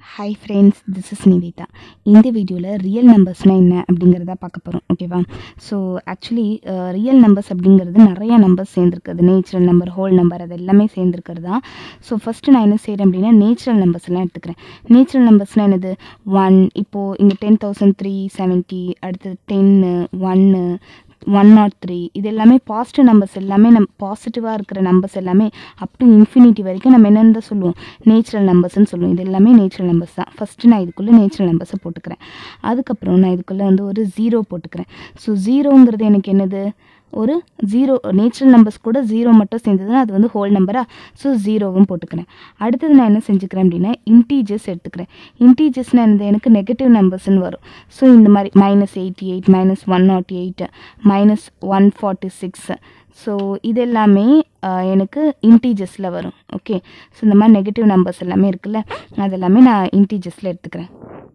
hi friends this is Nivetha இந்த வீடியோவில் real நம்பர்ஸ்னால் என்ன அப்படிங்கிறத பார்க்க போகிறோம் ஓகேவா ஸோ ஆக்சுவலி ரியல் நம்பர்ஸ் அப்படிங்கிறது நிறைய நம்பர்ஸ் சேர்ந்துருக்குது நேச்சுரல் நம்பர் ஹோல் நம்பர் அது எல்லாமே சேர்ந்துருக்கிறது தான் ஸோ ஃபஸ்ட்டு நான் என்ன செய்கிறேன் அப்படின்னா நேச்சுரல் நம்பர்ஸ் எல்லாம் எடுத்துக்கிறேன் நேச்சுரல் நம்பர்ஸ்னால் என்னது ஒன் இப்போது இங்கே டென் தௌசண்ட் த்ரீ செவன்ட்டி அடுத்தது டென்னு ஒன்று ஒன் நாட் த்ரீ இது எல்லாமே பாசிட்டிவ் நம்பர்ஸ் எல்லாமே நம் பாசிட்டிவாக இருக்கிற நம்பர்ஸ் எல்லாமே அப் டு இன்ஃபினிட்டி வரைக்கும் நம்ம என்னென்னு தான் சொல்லுவோம் நேச்சுரல் நம்பர்ஸ்னு சொல்லுவோம் இது எல்லாமே நேச்சுரல் நம்பர்ஸ் தான் ஃபஸ்ட்டு நான் இதுக்குள்ளே நேச்சுரல் நம்பர்ஸை போட்டுக்கிறேன் அதுக்கப்புறம் நான் இதுக்குள்ளே வந்து ஒரு ஜீரோ போட்டுக்கிறேன் ஸோ ஜீரோங்கிறது எனக்கு என்னது ஒரு ஜீரோ நேச்சுரல் நம்பர்ஸ் கூட ஜீரோ மட்டும் சேர்ந்ததுன்னா அது வந்து ஹோல் நம்பரா ஸோ ஜீரோவும் போட்டுக்கிறேன் அடுத்தது நான் என்ன செஞ்சுக்கிறேன் அப்படின்னா இன்டீஜர்ஸ் எடுத்துக்கிறேன் இன்டீஜர்ஸ்னால் என்னது எனக்கு நெகட்டிவ் நம்பர்ஸ்னு வரும் ஸோ இந்த மாதிரி minus eighty eight minus one nought eight minus one forty six so இது எல்லாமே ஆஹ், எனக்கு இன்டீஜர்ஸில் வரும் ஓகே ஸோ இந்த மாதிரி நெகட்டிவ் நம்பர்ஸ் எல்லாமே இருக்குல்ல அது எல்லாமே நான் இன்டீஜர்ஸில் எடுத்துக்கிறேன்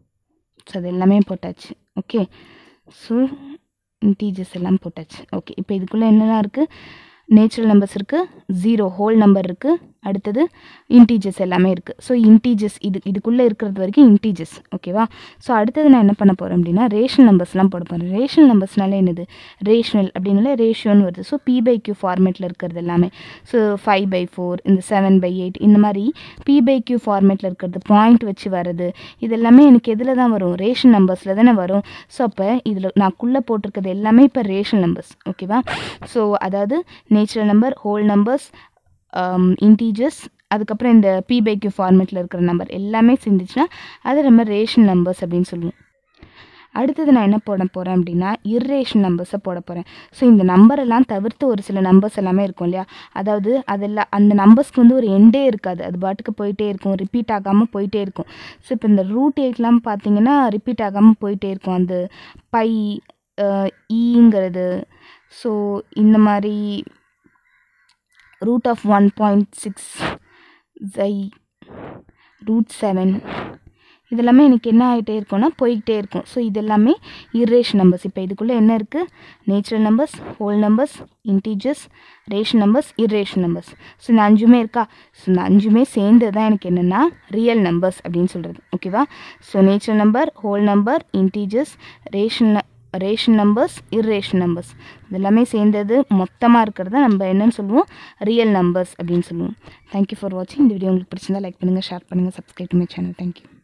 ஸோ அது எல்லாமே போட்டாச்சு ஓகே ஸோ இன்டீஜர்ஸ் எல்லாம் போட்டாச்சு ஓகே இப்போ இதுக்குள்ளே என்னெல்லாம் இருக்குது நேச்சுரல் நம்பர்ஸ் இருக்குது ஜீரோ ஹோல் நம்பர் இருக்குது அடுத்தது இன்டீஜர்ஸ் எல்லாமே இருக்குது ஸோ இன்டீஜர்ஸ் இது இதுக்குள்ளே இருக்கிறது வரைக்கும் இன்டீஜர்ஸ் ஓகேவா ஸோ அடுத்தது நான் என்ன பண்ண போகிறேன் அப்படின்னா ரேஷனல் நம்பர்ஸ்லாம் போட போகிறேன் ரேஷனல் நம்பர்ஸ்னால என்னது ரேஷனல் அப்படின்னால ரேஷியோன்னு வருது ஸோ பி பை கியூ ஃபார்மேட்டில் இருக்கிறது எல்லாமே ஸோ ஃபைவ் பை ஃபோர் இந்த செவன் பை எயிட் இந்த மாதிரி பி பை கியூ ஃபார்மேட்டில் இருக்கிறது பாயிண்ட் வச்சு வர்றது இது எல்லாமே எனக்கு எதில் தான் வரும் ரேஷன் நம்பர்ஸில் தானே வரும் ஸோ அப்போ இதில் நாக்குள்ளே போட்டிருக்கிறது எல்லாமே இப்போ ரேஷன் நம்பர்ஸ் ஓகேவா ஸோ அதாவது natural number whole numbers integers அதுக்கப்புறம் இந்த பி பை கியூ ஃபார்மேட்டில் இருக்கிற நம்பர் எல்லாமே சேர்ந்துச்சுன்னா அது நம்ம ரேஷன் நம்பர்ஸ் அப்படின்னு சொல்லுவோம் அடுத்தது நான் என்ன போட போகிறேன் அப்படின்னா இர்ரேஷன் நம்பர்ஸை போட போகிறேன் ஸோ இந்த நம்பர் எல்லாம் தவிர்த்து ஒரு சில நம்பர்ஸ் எல்லாமே இருக்கும் இல்லையா அதாவது அதெல்லாம் அந்த நம்பர்ஸ்க்கு வந்து ஒரு எண்டே இருக்காது அது பாட்டுக்கு போயிட்டே இருக்கும் ரிப்பீட் ஆகாமல் போயிட்டே இருக்கும் ஸோ இப்போ இந்த ரூட் எயிட்லாம் பார்த்தீங்கன்னா ரிப்பீட் ஆகாமல் போயிட்டே இருக்கும் அந்த பை ஈங்கிறது ஸோ இந்த மாதிரி root of one point six ஜை ரூட் செவன் இதெல்லாமே எனக்கு என்ன ஆகிட்டே இருக்கும்னா போய்கிட்டே இருக்கும் ஸோ இதெல்லாமே இர்ரேஷன் நம்பர்ஸ் இப்போ இதுக்குள்ளே என்ன இருக்குது natural numbers whole numbers integers rational numbers irrational numbers so இந்த அஞ்சுமே இருக்கா ஸோ இந்த அஞ்சுமே சேர்ந்தது தான் எனக்கு என்னென்னா ரியல் நம்பர்ஸ் அப்படின்னு சொல்கிறது ஓகேவா so natural number whole number integers rational rational numbers irrational numbers இதெல்லாமே சேர்ந்தது மொத்தமாக இருக்கிறத நம்ம என்னன்னு சொல்லுவோம் ரியல் நம்பர்ஸ் அப்படின்னு சொல்லுவோம் தேங்க்யூ ஃபார் வாட்சிங் இந்த வீடியோ உங்களுக்கு பிடிச்சிருந்தா லைக் பண்ணுங்கள் ஷேர் பண்ணுங்கள் subscribe to my channel thank you